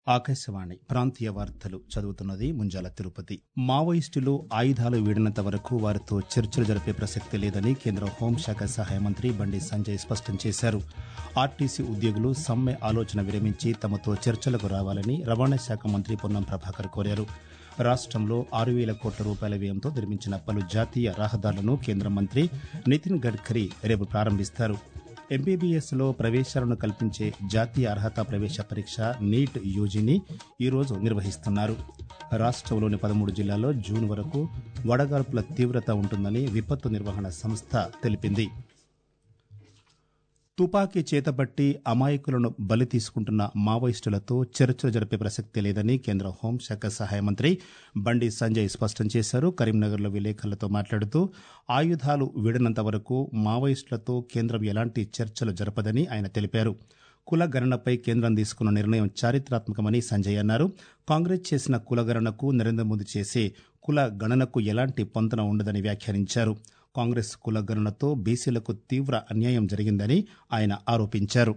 ఆకాశవాణి ప్రాంతీయ వార్తలు చదువుతున్నది ముంజాల తిరుపతి మావోయిస్టులు ఆయుధాలు వీడినంత వరకు వారితో చర్చలు జరిపే ప్రసక్తి లేదని కేంద్ర హోంశాఖ సహాయ మంత్రి బండి సంజయ్ స్పష్టం చేశారు ఆర్టీసీ ఉద్యోగులు సమ్మె ఆలోచన విరమించి తమతో చర్చలకు రావాలని రవాణా శాఖ మంత్రి పొన్నం ప్రభాకర్ కోరారు రాష్ట్రంలో ఆరు వేల కోట్ల రూపాయల వ్యయంతో నిర్మించిన పలు జాతీయ రహదారులను కేంద్ర మంత్రి నితిన్ గడ్కరీ రేపు ప్రారంభిస్తారు ఎంబీబీఎస్లో ప్రవేశాలను కల్పించే జాతీయ అర్హత ప్రవేశ పరీక్ష నీట్ యూజీని ఈరోజు నిర్వహిస్తున్నారు రాష్ట్రంలోని పదమూడు జిల్లాల్లో జూన్ వరకు వడగాల్పుల తీవ్రత ఉంటుందని విపత్తు నిర్వహణ సంస్థ తెలిపింది తుపాకీ చేతబట్టి అమాయకులను బలి తీసుకుంటున్న మావోయిస్టులతో చర్చలు జరిపే ప్రసక్తి లేదని కేంద్ర హోంశాఖ సహాయ మంత్రి బండి సంజయ్ స్పష్టం చేశారు కరీంనగర్లో విలేకరులతో మాట్లాడుతూ ఆయుధాలు వీడనంత వరకు మావోయిస్టులతో కేంద్రం ఎలాంటి చర్చలు జరపదని ఆయన తెలిపారు కుల గణనపై కేంద్రం తీసుకున్న నిర్ణయం చారిత్రాత్మకమని సంజయ్ అన్నారు కాంగ్రెస్ చేసిన కులగణనకు నరేంద్ర మోదీ చేసే కుల గణనకు ఎలాంటి పొంతన ఉండదని వ్యాఖ్యానించారు కాంగ్రెస్ కుల గణనతో బీసీలకు తీవ్ర అన్యాయం జరిగిందని ఆయన ఆరోపించారు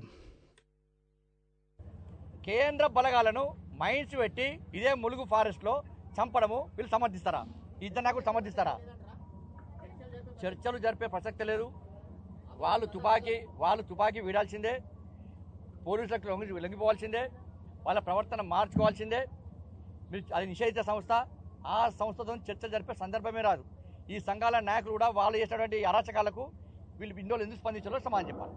కేంద్ర బలగాలను మైన్స్ పెట్టి ఇదే ములుగు ఫారెస్ట్ లో చంపడము వీళ్ళు సమర్థిస్తారా ఇద్దరు నాకు సమర్థిస్తారా చర్చలు జరిపే ప్రసక్తి లేదు వాళ్ళు తుపాకీ వాళ్ళు తుపాకీ వీడాల్సిందే పోలీసులకు లొంగి లొంగిపోవాల్సిందే వాళ్ళ ప్రవర్తన మార్చుకోవాల్సిందే మీరు అది నిషేధిత సంస్థ ఆ సంస్థతో చర్చలు జరిపే సందర్భమే రాదు ఈ సంఘాల నాయకులు కూడా వాళ్ళు చేసినటువంటి అరాచకాలకు వీళ్ళు ఇండోలు ఎందుకు స్పందించాలో సమాధానం చెప్పాలి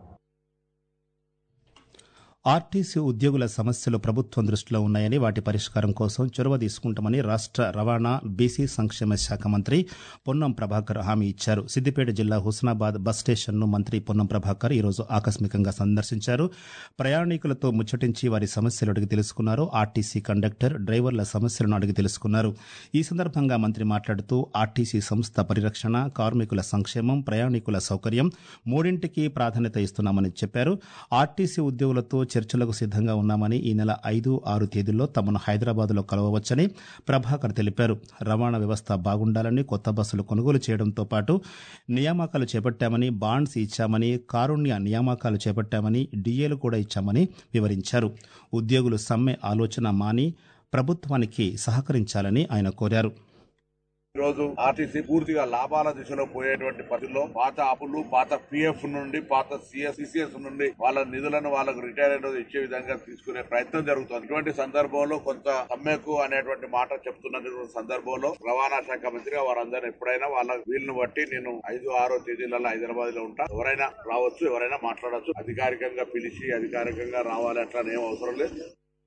ఆర్టీసీ ఉద్యోగుల సమస్యలు ప్రభుత్వం దృష్టిలో ఉన్నాయని వాటి పరిష్కారం కోసం చొరవ తీసుకుంటామని రాష్ట్ర రవాణా బీసీ సంక్షేమ శాఖ మంత్రి పొన్నం ప్రభాకర్ హామీ ఇచ్చారు సిద్దిపేట జిల్లా హుస్నాబాద్ బస్ స్టేషన్ను మంత్రి పొన్నం ప్రభాకర్ ఈరోజు ఆకస్మికంగా సందర్శించారు ప్రయాణికులతో ముచ్చటించి వారి సమస్యలు అడిగి తెలుసుకున్నారు ఆర్టీసీ కండక్టర్ డ్రైవర్ల సమస్యలను అడిగి తెలుసుకున్నారు ఈ సందర్భంగా మంత్రి మాట్లాడుతూ ఆర్టీసీ సంస్థ పరిరక్షణ కార్మికుల సంక్షేమం ప్రయాణికుల సౌకర్యం మూడింటికి ప్రాధాన్యత ఇస్తున్నామని చెప్పారు ఆర్టీసీ ఉద్యోగులతో చర్చలకు సిద్దంగా ఉన్నామని ఈ నెల ఐదు ఆరు తేదీల్లో తమను హైదరాబాద్లో కలవవచ్చని ప్రభాకర్ తెలిపారు రవాణా వ్యవస్థ బాగుండాలని కొత్త బస్సులు కొనుగోలు చేయడంతో పాటు నియామకాలు చేపట్టామని బాండ్స్ ఇచ్చామని కారుణ్య నియామకాలు చేపట్టామని డిఏలు కూడా ఇచ్చామని వివరించారు ఉద్యోగులు సమ్మె ఆలోచన మాని ప్రభుత్వానికి సహకరించాలని ఆయన కోరారు ఈ రోజు ఆర్టీసీ పూర్తిగా లాభాల దిశలో పోయేటువంటి పరిస్థితుల్లో పాత అప్పులు పాత పిఎఫ్ నుండి పాత సిఎస్ సిసిఎస్ నుండి వాళ్ళ నిధులను వాళ్ళకు రిటైర్మెంట్ ఇచ్చే విధంగా తీసుకునే ప్రయత్నం జరుగుతుంది ఇటువంటి సందర్భంలో కొంత సమ్మెకు అనేటువంటి మాట చెప్తున్నటువంటి సందర్భంలో రవాణా శాఖ మంత్రిగా వారందరూ ఎప్పుడైనా వాళ్ళ వీళ్ళని బట్టి నేను ఐదు ఆరో తేదీలలో హైదరాబాద్ లో ఉంటా ఎవరైనా రావచ్చు ఎవరైనా మాట్లాడవచ్చు అధికారికంగా పిలిచి అధికారికంగా రావాలి అట్లా ఏం అవసరం లేదు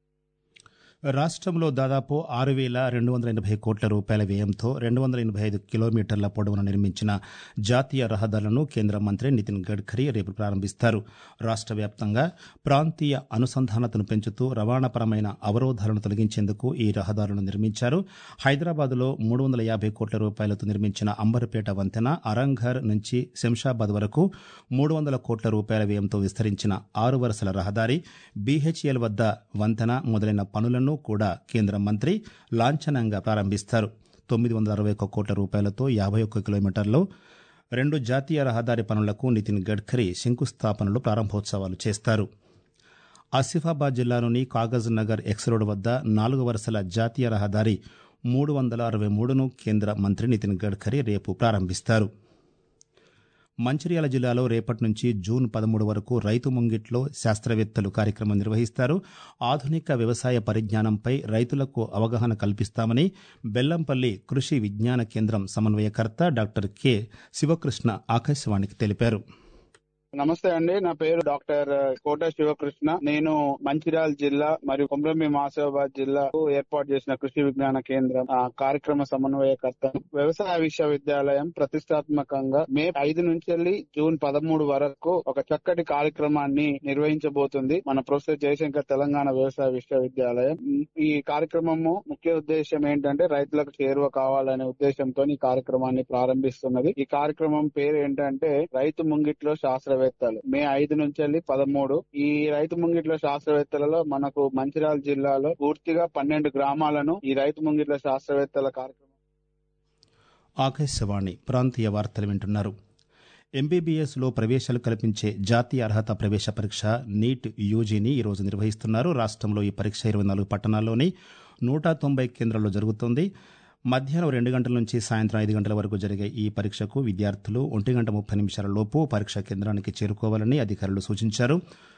రాష్ట్రంలో దాదాపు ఆరు వేల రెండు వందల ఎనభై కోట్ల రూపాయల వ్యయంతో రెండు వందల ఎనభై ఐదు కిలోమీటర్ల పొడవున నిర్మించిన జాతీయ రహదారులను కేంద్ర మంత్రి నితిన్ గడ్కరీ రేపు ప్రారంభిస్తారు రాష్ట్ర వ్యాప్తంగా ప్రాంతీయ అనుసంధానతను పెంచుతూ రవాణాపరమైన అవరోధాలను తొలగించేందుకు ఈ రహదారులను నిర్మించారు హైదరాబాద్లో మూడు వందల యాభై కోట్ల రూపాయలతో నిర్మించిన అంబర్పేట వంతెన అరంఘర్ నుంచి శంషాబాద్ వరకు మూడు వందల కోట్ల రూపాయల వ్యయంతో విస్తరించిన ఆరు వరుసల రహదారి బీహెచ్ఎల్ వద్ద వంతెన మొదలైన పనులను కూడా కేంద్ర మంత్రి లాంఛనంగా ప్రారంభిస్తారు తొమ్మిది వందల అరవై ఒక్క కోట్ల రూపాయలతో యాభై ఒక్క కిలోమీటర్లు రెండు జాతీయ రహదారి పనులకు నితిన్ గడ్కరీ శంకుస్థాపనలు ప్రారంభోత్సవాలు చేస్తారు ఆసిఫాబాద్ జిల్లాలోని కాగజ్ నగర్ ఎక్స్ రోడ్ వద్ద నాలుగు వరుసల జాతీయ రహదారి మూడు వందల అరవై మూడును కేంద్ర మంత్రి నితిన్ గడ్కరీ రేపు ప్రారంభిస్తారు మంచిర్యాల జిల్లాలో రేపటి నుంచి జూన్ పదమూడు వరకు రైతు ముంగిట్లో శాస్త్రవేత్తలు కార్యక్రమం నిర్వహిస్తారు ఆధునిక వ్యవసాయ పరిజ్ఞానంపై రైతులకు అవగాహన కల్పిస్తామని బెల్లంపల్లి కృషి విజ్ఞాన కేంద్రం సమన్వయకర్త డాక్టర్ కె శివకృష్ణ ఆకాశవాణికి తెలిపారు నమస్తే అండి నా పేరు డాక్టర్ కోట శివకృష్ణ నేను మంచిర్యాల జిల్లా మరియు కొమరంభీం ఆసిఫాబాద్ జిల్లాకు ఏర్పాటు చేసిన కృషి విజ్ఞాన కేంద్రం ఆ కార్యక్రమ సమన్వయకర్త వ్యవసాయ విశ్వవిద్యాలయం ప్రతిష్టాత్మకంగా మే ఐదు నుంచి వెళ్ళి జూన్ పదమూడు వరకు ఒక చక్కటి కార్యక్రమాన్ని నిర్వహించబోతుంది మన ప్రొఫెసర్ జయశంకర్ తెలంగాణ వ్యవసాయ విశ్వవిద్యాలయం ఈ కార్యక్రమము ముఖ్య ఉద్దేశం ఏంటంటే రైతులకు చేరువ కావాలనే ఉద్దేశంతో ఈ కార్యక్రమాన్ని ప్రారంభిస్తున్నది ఈ కార్యక్రమం పేరు ఏంటంటే రైతు ముంగిట్లో శాస్త్ర శాస్త్రవేత్తలు మే ఐదు నుంచి వెళ్ళి పదమూడు ఈ రైతు ముంగిట్ల శాస్త్రవేత్తలలో మనకు మంచిర్యాల జిల్లాలో పూర్తిగా పన్నెండు గ్రామాలను ఈ రైతు ముంగిట్ల శాస్త్రవేత్తల కార్యక్రమం ఆకాశవాణి ప్రాంతీయ వార్తలు వింటున్నారు ఎంబీబీఎస్లో ప్రవేశాలు కల్పించే జాతీయ అర్హత ప్రవేశ పరీక్ష నీట్ యూజీని ఈరోజు నిర్వహిస్తున్నారు రాష్ట్రంలో ఈ పరీక్ష ఇరవై నాలుగు పట్టణాల్లోని నూట తొంభై కేంద్రాల్లో జరుగుతోంది మధ్యాహ్నం రెండు గంటల నుంచి సాయంత్రం ఐదు గంటల వరకు జరిగే ఈ పరీక్షకు విద్యార్థులు ఒంటి గంట ముప్పై నిమిషాల లోపు పరీక్షా కేంద్రానికి చేరుకోవాలని అధికారులు సూచించారు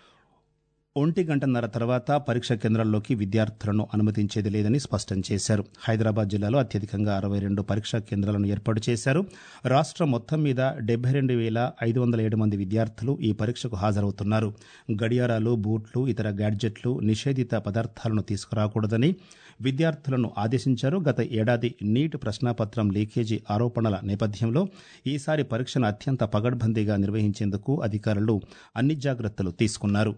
ఒంటి గంటన్నర తర్వాత పరీక్ష కేంద్రాల్లోకి విద్యార్థులను అనుమతించేది లేదని స్పష్టం చేశారు హైదరాబాద్ జిల్లాలో అత్యధికంగా అరవై రెండు పరీక్షా కేంద్రాలను ఏర్పాటు చేశారు రాష్ట్రం మొత్తం మీద డెబ్బై రెండు వేల ఐదు వందల ఏడు మంది విద్యార్థులు ఈ పరీక్షకు హాజరవుతున్నారు గడియారాలు బూట్లు ఇతర గ్యాడ్జెట్లు నిషేధిత పదార్థాలను తీసుకురాకూడదని విద్యార్థులను ఆదేశించారు గత ఏడాది నీట్ ప్రశ్నాపత్రం లీకేజీ ఆరోపణల నేపథ్యంలో ఈసారి పరీక్షను అత్యంత పగడ్బందీగా నిర్వహించేందుకు అధికారులు అన్ని జాగ్రత్తలు తీసుకున్నారు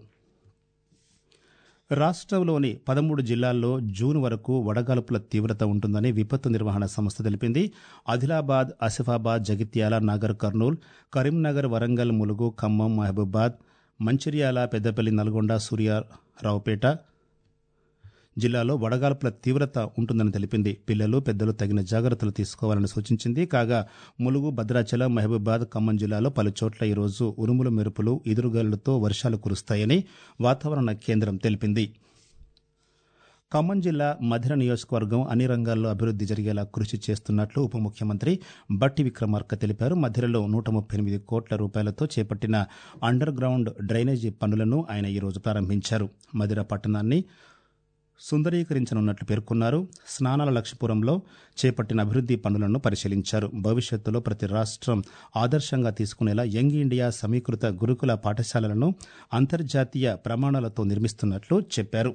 రాష్ట్రంలోని పదమూడు జిల్లాల్లో జూన్ వరకు వడగాల్పుల తీవ్రత ఉంటుందని విపత్తు నిర్వహణ సంస్థ తెలిపింది ఆదిలాబాద్ ఆసిఫాబాద్ జగిత్యాల నాగర్ కర్నూల్ కరీంనగర్ వరంగల్ ములుగు ఖమ్మం మహబూబాద్ మంచిర్యాల పెద్దపల్లి నల్గొండ సూర్యారావుపేట జిల్లాలో వడగాల్పుల తీవ్రత ఉంటుందని తెలిపింది పిల్లలు పెద్దలు తగిన జాగ్రత్తలు తీసుకోవాలని సూచించింది కాగా ములుగు భద్రాచలం మహబూబాద్ ఖమ్మం జిల్లాలో పలు చోట్ల ఈరోజు ఉరుములు మెరుపులు ఎదురుగాలులతో వర్షాలు కురుస్తాయని వాతావరణ కేంద్రం తెలిపింది ఖమ్మం జిల్లా మధిర నియోజకవర్గం అన్ని రంగాల్లో అభివృద్ది జరిగేలా కృషి చేస్తున్నట్లు ఉప ముఖ్యమంత్రి బట్టి విక్రమార్క తెలిపారు మధిరలో నూట ముప్పై ఎనిమిది కోట్ల రూపాయలతో చేపట్టిన అండర్ గ్రౌండ్ డ్రైనేజీ పనులను ఆయన ఈరోజు ప్రారంభించారు మధిర పట్టణాన్ని సుందరీకరించనున్నట్లు పేర్కొన్నారు స్నానాల లక్ష్యపురంలో చేపట్టిన అభివృద్ది పనులను పరిశీలించారు భవిష్యత్తులో ప్రతి రాష్ట్రం ఆదర్శంగా తీసుకునేలా యంగ్ ఇండియా సమీకృత గురుకుల పాఠశాలలను అంతర్జాతీయ ప్రమాణాలతో నిర్మిస్తున్నట్లు చెప్పారు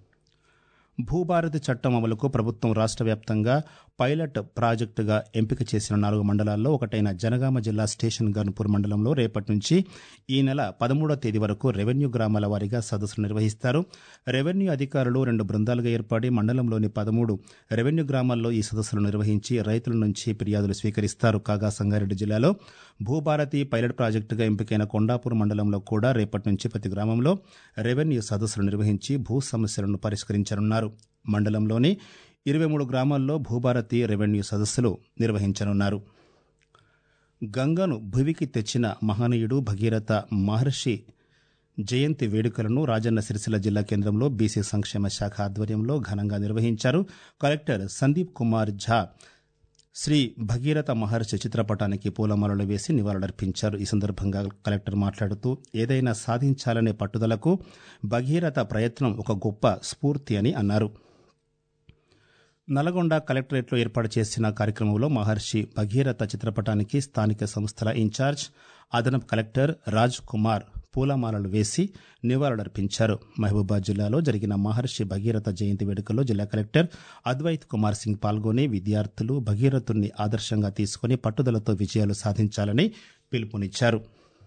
భూభారతి చట్టం అమలుకు ప్రభుత్వం రాష్ట్ర వ్యాప్తంగా పైలట్ ప్రాజెక్టుగా ఎంపిక చేసిన నాలుగు మండలాల్లో ఒకటైన జనగామ జిల్లా స్టేషన్ గన్పూర్ మండలంలో రేపటి నుంచి ఈ నెల పదమూడవ తేదీ వరకు రెవెన్యూ గ్రామాల వారీగా సదస్సులు నిర్వహిస్తారు రెవెన్యూ అధికారులు రెండు బృందాలుగా ఏర్పడి మండలంలోని పదమూడు రెవెన్యూ గ్రామాల్లో ఈ సదస్సులు నిర్వహించి రైతుల నుంచి ఫిర్యాదులు స్వీకరిస్తారు కాగా సంగారెడ్డి జిల్లాలో భూభారతి పైలట్ ప్రాజెక్టుగా ఎంపికైన కొండాపూర్ మండలంలో కూడా రేపటి నుంచి ప్రతి గ్రామంలో రెవెన్యూ సదస్సులు నిర్వహించి భూ సమస్యలను పరిష్కరించనున్నారు మండలంలోని ఇరవై మూడు గ్రామాల్లో భూభారతి రెవెన్యూ సదస్సులు నిర్వహించనున్నారు గంగను భువికి తెచ్చిన మహనీయుడు భగీరథ మహర్షి జయంతి వేడుకలను రాజన్న సిరిసిల్ల జిల్లా కేంద్రంలో బీసీ సంక్షేమ శాఖ ఆధ్వర్యంలో ఘనంగా నిర్వహించారు కలెక్టర్ సందీప్ కుమార్ ఝా శ్రీ భగీరథ మహర్షి చిత్రపటానికి పూలమాలలు వేసి నివాళులర్పించారు ఈ సందర్భంగా కలెక్టర్ మాట్లాడుతూ ఏదైనా సాధించాలనే పట్టుదలకు భగీరథ ప్రయత్నం ఒక గొప్ప స్ఫూర్తి అని అన్నారు నల్గొండ కలెక్టరేట్లో ఏర్పాటు చేసిన కార్యక్రమంలో మహర్షి భగీరథ చిత్రపటానికి స్థానిక సంస్థల ఇన్ఛార్జ్ అదనపు కలెక్టర్ రాజ్ కుమార్ పూలమాలలు వేసి నివాళులర్పించారు మహబూబాద్ జిల్లాలో జరిగిన మహర్షి భగీరథ జయంతి వేడుకల్లో జిల్లా కలెక్టర్ అద్వైత్ కుమార్ సింగ్ పాల్గొని విద్యార్థులు భగీరథుణ్ణి ఆదర్శంగా తీసుకుని పట్టుదలతో విజయాలు సాధించాలని పిలుపునిచ్చారు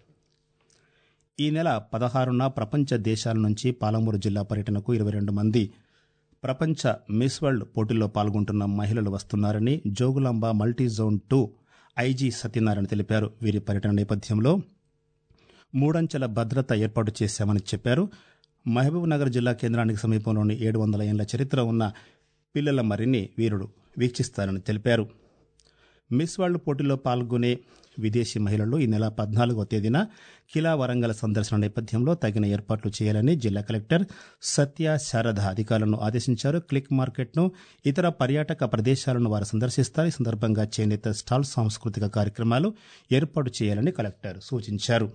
ఈ నెల పదహారున ప్రపంచ దేశాల నుంచి పాలమూరు జిల్లా పర్యటనకు ఇరవై రెండు మంది ప్రపంచ మిస్ వరల్డ్ పోటీల్లో పాల్గొంటున్న మహిళలు వస్తున్నారని Jogulamba multi zone two IG Satyanarayana తెలిపారు వీరి పర్యటన నేపథ్యంలో మూడంచెల భద్రత ఏర్పాటు చేశామని చెప్పారు మహబూబ్ నగర్ జిల్లా కేంద్రానికి సమీపంలోని ఏడు వందల ఏళ్ల చరిత్ర ఉన్న పిల్లల మరిన్ని వీరుడు వీక్షిస్తారని తెలిపారు మిస్ వరల్డ్ పోటీలో పాల్గొనే విదేశీ మహిళలు ఈ నెల పద్నాలుగో తేదీన కిలా వరంగల్ సందర్శన నేపథ్యంలో తగిన ఏర్పాట్లు చేయాలని జిల్లా కలెక్టర్ సత్య శారద అధికారులను ఆదేశించారు క్లిక్ మార్కెట్ను ఇతర పర్యాటక ప్రదేశాలను వారు సందర్శిస్తారు ఈ సందర్భంగా చేనేత స్టాల్ సాంస్కృతిక కార్యక్రమాలు ఏర్పాటు చేయాలని కలెక్టర్ సూచించారు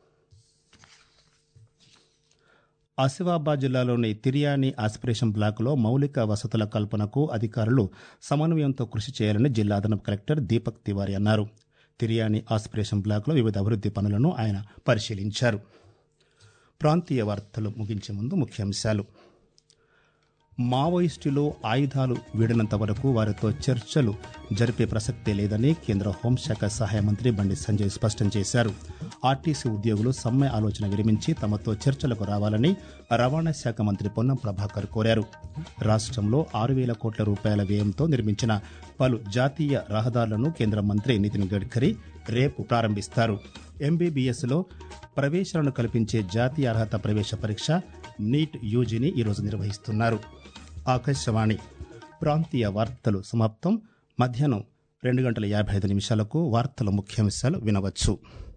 ఆసిఫాబాద్ జిల్లాలోని తిరియాని ఆస్పిరేషన్ బ్లాకులో మౌలిక వసతుల కల్పనకు అధికారులు సమన్వయంతో కృషి చేయాలని జిల్లా అదనపు కలెక్టర్ దీపక్ తివారీ అన్నారు తిరియాని ఆస్పిరేషన్ బ్లాక్లో వివిధ అభివృద్ది పనులను ఆయన పరిశీలించారు ప్రాంతీయ వార్తలు ముగించే ముందు ముఖ్యాంశాలు మావోయిస్టులు ఆయుధాలు వీడినంత వరకు వారితో చర్చలు జరిపే ప్రసక్తే లేదని కేంద్ర హోంశాఖ సహాయ మంత్రి బండి సంజయ్ స్పష్టం చేశారు ఆర్టీసీ ఉద్యోగులు సమ్మె ఆలోచన విరమించి తమతో చర్చలకు రావాలని రవాణా శాఖ మంత్రి పొన్నం ప్రభాకర్ కోరారు రాష్ట్రంలో ఆరు వేల కోట్ల రూపాయల వ్యయంతో నిర్మించిన పలు జాతీయ రహదారులను కేంద్ర మంత్రి నితిన్ గడ్కరీ రేపు ప్రారంభిస్తారు ఎంబీబీఎస్లో ప్రవేశాలను కల్పించే జాతీయ అర్హత ప్రవేశ పరీక్ష నీట్ యూజీని ఈరోజు నిర్వహిస్తున్నారు ఆకాశవాణి ప్రాంతీయ వార్తలు సమాప్తం మధ్యాహ్నం రెండు గంటల యాభై ఐదు నిమిషాలకు వార్తల ముఖ్యాంశాలు వినవచ్చు